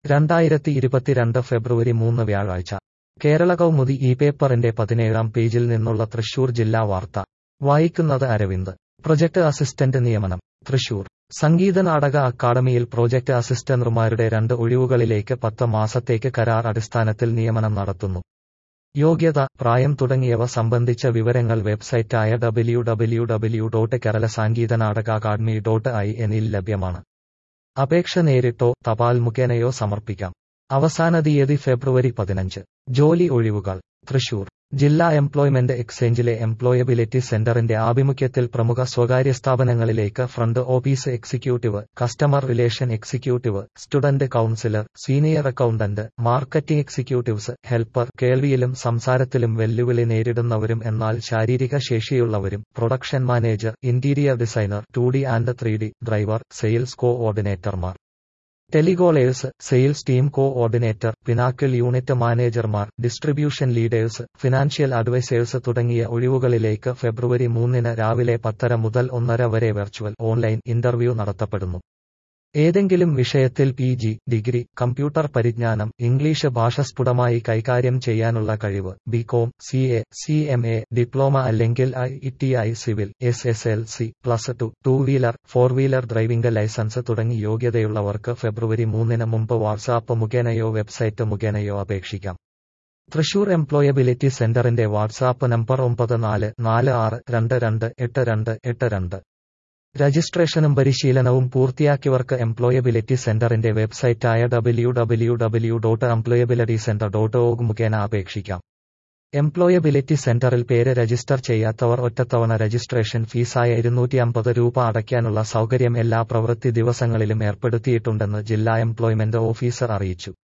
രണ്ടായിരത്തി ഇരുപത്തിരണ്ട് ഫെബ്രുവരി മൂന്ന് വ്യാഴാഴ്ച കേരള കൗമുദി ഈ പേപ്പറിന്റെ പതിനേഴാം പേജിൽ നിന്നുള്ള തൃശൂർ ജില്ലാ വാർത്ത വായിക്കുന്നത് അരവിന്ദ് പ്രൊജക്ട് അസിസ്റ്റന്റ് നിയമനം തൃശൂർ സംഗീത നാടക അക്കാദമിയിൽ പ്രോജക്ട് അസിസ്റ്റന്റുമാരുടെ രണ്ട് ഒഴിവുകളിലേക്ക് പത്ത് മാസത്തേക്ക് കരാർ അടിസ്ഥാനത്തിൽ നിയമനം നടത്തുന്നു യോഗ്യത പ്രായം തുടങ്ങിയവ സംബന്ധിച്ച വിവരങ്ങൾ വെബ്സൈറ്റായ W W W dot Kerala Sangeetha Nataka Akademi dot I എന്നിൽ ലഭ്യമാണ് അപേക്ഷ നേരിട്ടോ തപാൽ മുഖേനയോ സമർപ്പിക്കാം അവസാന തീയതി ഫെബ്രുവരി പതിനഞ്ച് ജോലി ഒഴിവുകൾ തൃശൂർ ജില്ലാ എംപ്ലോയ്മെന്റ് എക്സ്ചേഞ്ചിലെ എംപ്ലോയബിലിറ്റി സെന്ററിന്റെ ആഭിമുഖ്യത്തിൽ പ്രമുഖ സ്വകാര്യ സ്ഥാപനങ്ങളിലേക്ക് front office executive customer relation executive student counsellor senior accountant marketing executives helper കേൾവിയിലും സംസാരത്തിലും വെല്ലുവിളി നേരിടുന്നവരും എന്നാൽ ശാരീരിക ശേഷിയുള്ളവരും production manager interior designer two D and three D driver sales കോഓർഡിനേറ്റർമാർ telecallers sales team coordinator pinnacle unit മാനേജർമാർ ഡിസ്ട്രിബ്യൂഷൻ ലീഡേഴ്സ് ഫിനാൻഷ്യൽ അഡ്വൈസേഴ്സ് തുടങ്ങിയ ഒഴിവുകളിലേക്ക് ഫെബ്രുവരി മൂന്നിന് രാവിലെ പത്തര മുതൽ ഒന്നര വരെ വെർച്വൽ ഓൺലൈൻ ഇന്റർവ്യൂ നടത്തപ്പെടുന്നു ഏതെങ്കിലും വിഷയത്തിൽ പി ജി ഡിഗ്രി കമ്പ്യൂട്ടർ പരിജ്ഞാനം ഇംഗ്ലീഷ് ഭാഷ സ്ഫുടമായി കൈകാര്യം ചെയ്യാനുള്ള കഴിവ് BCom C A C M A diploma അല്ലെങ്കിൽ I T I civil S S L C plus two two wheeler four wheeler driving licence തുടങ്ങി യോഗ്യതയുള്ളവർക്ക് ഫെബ്രുവരി മൂന്നിന് മുമ്പ് വാട്സാപ്പ് മുഖേനയോ വെബ്സൈറ്റ് മുഖേനയോ അപേക്ഷിക്കാം തൃശൂർ എംപ്ലോയബിലിറ്റി സെന്ററിന്റെ വാട്സാപ്പ് നമ്പർ ഒമ്പത് നാല് നാല് ആറ് രണ്ട് രണ്ട് എട്ട് രണ്ട് എട്ട് രണ്ട് രജിസ്ട്രേഷനും പരിശീലനവും പൂർത്തിയാക്കിയവർക്ക് എംപ്ലോയബിലിറ്റി സെന്ററിന്റെ വെബ്സൈറ്റായ W W W dot employability centre dot org മുഖേന അപേക്ഷിക്കാം എംപ്ലോയബിലിറ്റി സെന്ററിൽ പേര് രജിസ്റ്റർ ചെയ്യാത്തവർ ഒറ്റത്തവണ രജിസ്ട്രേഷൻ ഫീസായ ഇരുന്നൂറ്റി അമ്പത് രൂപ അടയ്ക്കാനുള്ള സൗകര്യം എല്ലാ പ്രവൃത്തി ദിവസങ്ങളിലും ഏർപ്പെടുത്തിയിട്ടുണ്ടെന്ന് ജില്ലാ എംപ്ലോയ്മെന്റ് ഓഫീസർ അറിയിച്ചു